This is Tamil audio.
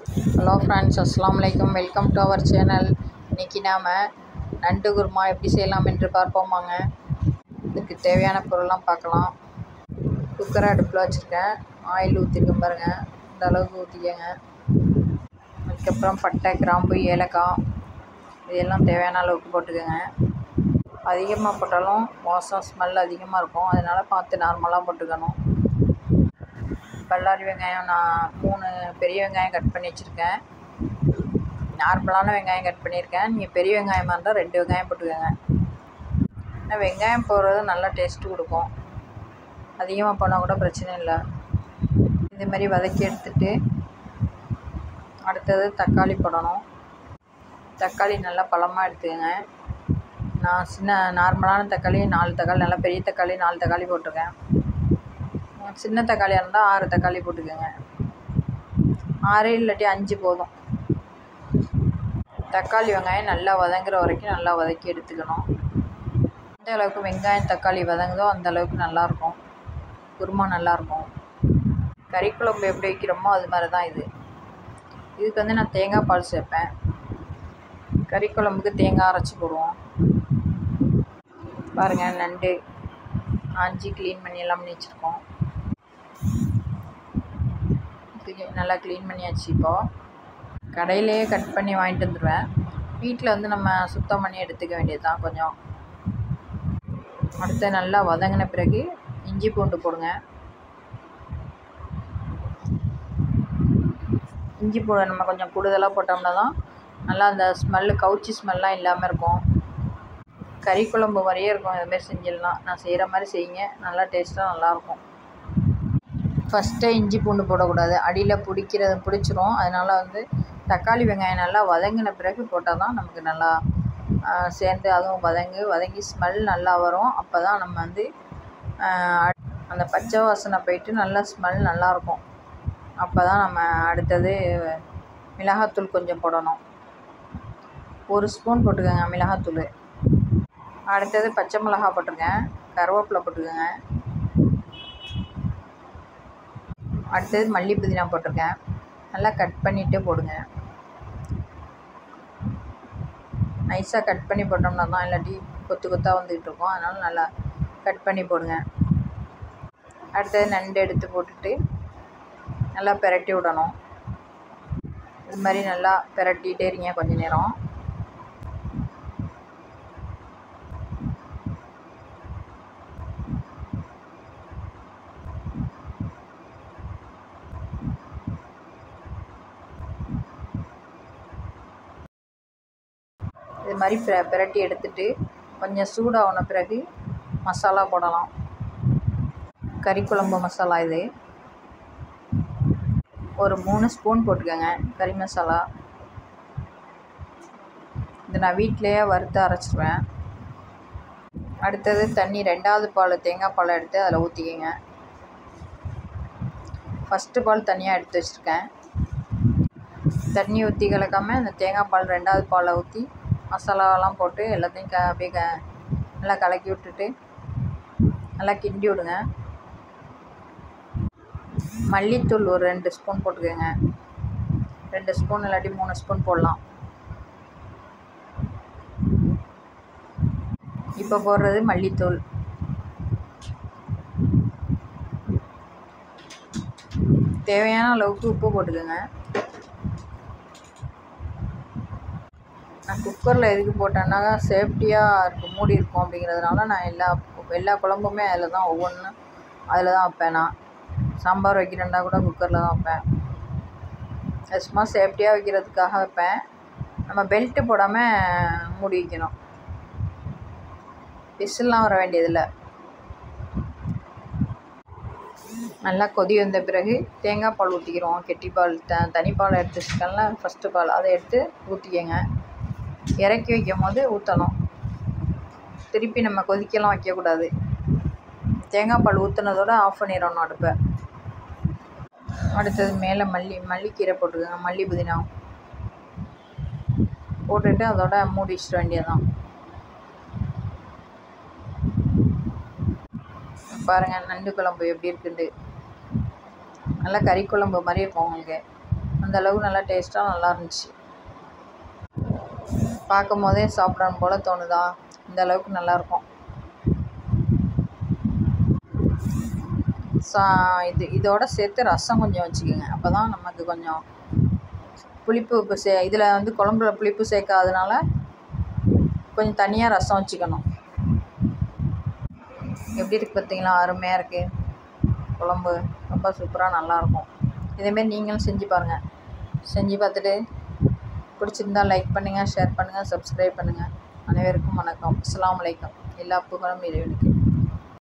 ஹலோ ஃப்ரெண்ட்ஸ் அஸ்ஸலாமு அலைக்கும் வெல்கம் டு அவர் சேனல் இன்றைக்கி நாம் நண்டு குருமா எப்படி செய்யலாம் என்று பார்ப்போமாங்க இதுக்கு தேவையான பொருள்லாம் பார்க்கலாம் குக்கரை அடுப்பில் வச்சுருக்கேன் ஆயில் ஊற்றிருக்கேன் பாருங்கள் இந்த அளவுக்கு ஊற்றிக்கங்க அதுக்கப்புறம் பட்டை கிராம்பு ஏலக்காய் இதெல்லாம் தேவையான அளவுக்கு போட்டுக்கோங்க அதிகமாக போட்டாலும் வாசம் ஸ்மெல் அதிகமாக இருக்கும் அதனால் பார்த்து நார்மலாக போட்டுக்கணும் பல்லாரி வெங்காயம் நான் மூணு பெரிய வெங்காயம் கட் பண்ணி வச்சுருக்கேன் நார்மலான வெங்காயம் கட் பண்ணியிருக்கேன் நீங்கள் பெரிய வெங்காயமாக இருந்தால் ரெண்டு வெங்காயம் போட்டுக்கோங்க ஏன்னா வெங்காயம் போடுறது நல்லா டேஸ்ட்டு கொடுக்கும் அதிகமாக போனால் கூட பிரச்சனை இல்லை இந்த மாதிரி வதக்கி எடுத்துட்டு அடுத்தது தக்காளி போடணும் தக்காளி நல்லா பழமாக எடுத்துக்கோங்க நான் சின்ன நார்மலான தக்காளி நாலு தக்காளி நல்லா பெரிய தக்காளி நாலு தக்காளி போட்டிருக்கேன் சின்ன தக்காளியாக இருந்தால் ஆறு தக்காளி போட்டுக்கோங்க ஆறு இல்லாட்டி அஞ்சு போதும் தக்காளி வெங்காயம் நல்லா வதங்குற வரைக்கும் நல்லா வதக்கி எடுத்துக்கணும் எந்த அளவுக்கு வெங்காயம் தக்காளி வதங்குதோ அந்த அளவுக்கு நல்லாயிருக்கும் குருமா நல்லாயிருக்கும் கறி குழம்பு எப்படி வைக்கிறோமோ அது மாதிரி தான் இது இதுக்கு வந்து நான் தேங்காய் பால் சேர்ப்பேன் கறி குழம்புக்கு தேங்காய் அரைச்சி போடுவோம் பாருங்கள் நண்டு ஆஞ்சி க்ளீன் பண்ணி எல்லாம் பண்ணி வச்சுருக்கோம் நல்லா க்ளீன் பண்ணியாச்சு இப்போது கடையிலேயே கட் பண்ணி வாங்கிட்டு வந்துடுவேன் வீட்டில் வந்து நம்ம சுத்தம் பண்ணி எடுத்துக்க வேண்டியது தான் கொஞ்சம் அடுத்து நல்லா வதங்கின பிறகு இஞ்சி பூண்டு போடுங்க இஞ்சி பூண்டு நம்ம கொஞ்சம் கூடுதலாக போட்டோம்னா தான் நல்லா அந்த ஸ்மெல்லு கவுச்சி ஸ்மெல்லாம் இல்லாமல் இருக்கும் கறி குழம்பு மாதிரியே இருக்கும் இதுமாரி செஞ்சிடலாம் நான் செய்கிற மாதிரி செய்யுங்க நல்லா டேஸ்ட்டாக நல்லாயிருக்கும் ஃபஸ்ட்டே இஞ்சி பூண்டு போடக்கூடாது அடியில் பிடிக்கிறது பிடிச்சிரும் அதனால் வந்து தக்காளி வெங்காயம் நல்லா வதங்கின பிறகு போட்டால் தான் நமக்கு நல்லா சேர்ந்து அதுவும் வதங்கி வதங்கி ஸ்மெல் நல்லா வரும் அப்போ தான் நம்ம வந்து அந்த பச்சை வாசனை போயிட்டு நல்லா ஸ்மெல் நல்லாயிருக்கும் அப்போ தான் நம்ம அடுத்தது மிளகாத்தூள் கொஞ்சம் போடணும் ஒரு ஸ்பூன் போட்டுக்கோங்க மிளகாத்தூள் அடுத்தது பச்சை மிளகா போட்டிருக்கேன் கருவேப்பிலை போட்டுக்கோங்க அடுத்தது மல்லி புதினா போட்டிருக்கேன் நல்லா கட் பண்ணிவிட்டு போடுங்க நைஸாக கட் பண்ணி போட்டோம்னா தான் இல்லாட்டி கொத்து கொத்தாக வந்துக்கிட்டு இருக்கும் அதனால் நல்லா கட் பண்ணி போடுங்க அடுத்தது நண்டு எடுத்து போட்டுட்டு நல்லா பிரட்டி விடணும் இது மாதிரி நல்லா பிரட்டிகிட்டே இருங்க கொஞ்ச நேரம் இது மாதிரி பிர பிரட்டி எடுத்துட்டு கொஞ்சம் சூடான பிறகு மசாலா போடலாம் கறி குழம்பு மசாலா இது ஒரு மூணு ஸ்பூன் போட்டுக்கோங்க கறி மசாலா இது நான் வீட்டிலையே வறுத்து அரைச்சிடுவேன் அடுத்தது தண்ணி ரெண்டாவது பால் தேங்காய் பாலை எடுத்து அதில் ஊற்றிக்கங்க ஃபஸ்ட்டு பால் தனியாக எடுத்து வச்சுருக்கேன் தண்ணி ஊற்றி கலக்காமல் அந்த தேங்காய் பால் ரெண்டாவது பாலை ஊற்றி மசாலாவெல்லாம் போட்டு எல்லாத்தையும் க அப்படியே க நல்லா கலக்கி விட்டுட்டு நல்லா கிண்டி விடுங்க மல்லித்தூள் ஒரு ரெண்டு ஸ்பூன் போட்டுக்கோங்க ரெண்டு ஸ்பூன் இல்லாட்டி மூணு ஸ்பூன் போடலாம் இப்போ போடுறது மல்லித்தூள் தேவையான அளவுக்கு உப்பு போட்டுக்கோங்க நான் குக்கரில் எதுக்கு போட்டேன்னா சேஃப்டியாக இருக்கும் மூடி இருக்கும் அப்படிங்கிறதுனால நான் எல்லா எல்லா குழம்புமே அதில் தான் ஒவ்வொன்றும் அதில் தான் வைப்பேன் நான் சாம்பார் வைக்கிறேன்டா கூட குக்கரில் தான் வைப்பேன் அது சும்மா சேஃப்டியாக வைக்கிறதுக்காக வைப்பேன் நம்ம பெல்ட்டு போடாமல் மூடி வைக்கணும் விசில்லாம் வர வேண்டியதில்லை நல்லா கொதி வந்த பிறகு தேங்காய் பால் ஊற்றிக்கிறோம் கெட்டி பால் த தனி பால் எடுத்து வச்சுக்கல ஃபஸ்ட்டு பால் அதை எடுத்து ஊற்றிக்கங்க இறக்கி வைக்கும் போது ஊற்றணும் திருப்பி நம்ம கொதிக்கலாம் வைக்கக்கூடாது தேங்காய் பால் ஊற்றுனதோட ஆஃப் பண்ணிடணும் அடுப்பை அடுத்தது மேலே மல்லி மல்லிக்கீரை போட்டுக்கோங்க மல்லி புதினா போட்டுட்டு அதோட மூடி வச்சிட வேண்டியதுதான் பாருங்கள் நண்டு குழம்பு எப்படி இருக்குது நல்லா கறி குழம்பு மாதிரி இருக்கும் உங்களுக்கு அந்த அளவுக்கு நல்லா டேஸ்ட்டாக நல்லா இருந்துச்சு பார்க்கும் போதே சாப்பிடணும் போல் தோணுதா இந்த அளவுக்கு நல்லாயிருக்கும் சா இது இதோட சேர்த்து ரசம் கொஞ்சம் வச்சுக்கோங்க அப்போ தான் நமக்கு கொஞ்சம் புளிப்பு இப்போ சே இதில் வந்து குழம்புல புளிப்பு சேர்க்காதனால கொஞ்சம் தனியாக ரசம் வச்சுக்கணும் எப்படி இருக்குது பார்த்தீங்களா அருமையாக இருக்குது குழம்பு ரொம்ப சூப்பராக நல்லாயிருக்கும் இதேமாரி நீங்களும் செஞ்சு பாருங்கள் செஞ்சு பார்த்துட்டு பிடிச்சிருந்தா லைக் பண்ணுங்கள் ஷேர் பண்ணுங்கள் சப்ஸ்கிரைப் பண்ணுங்கள் அனைவருக்கும் வணக்கம் அஸ்ஸலாமு அலைக்கும் எல்லா புகழும் இறைவனுக்கு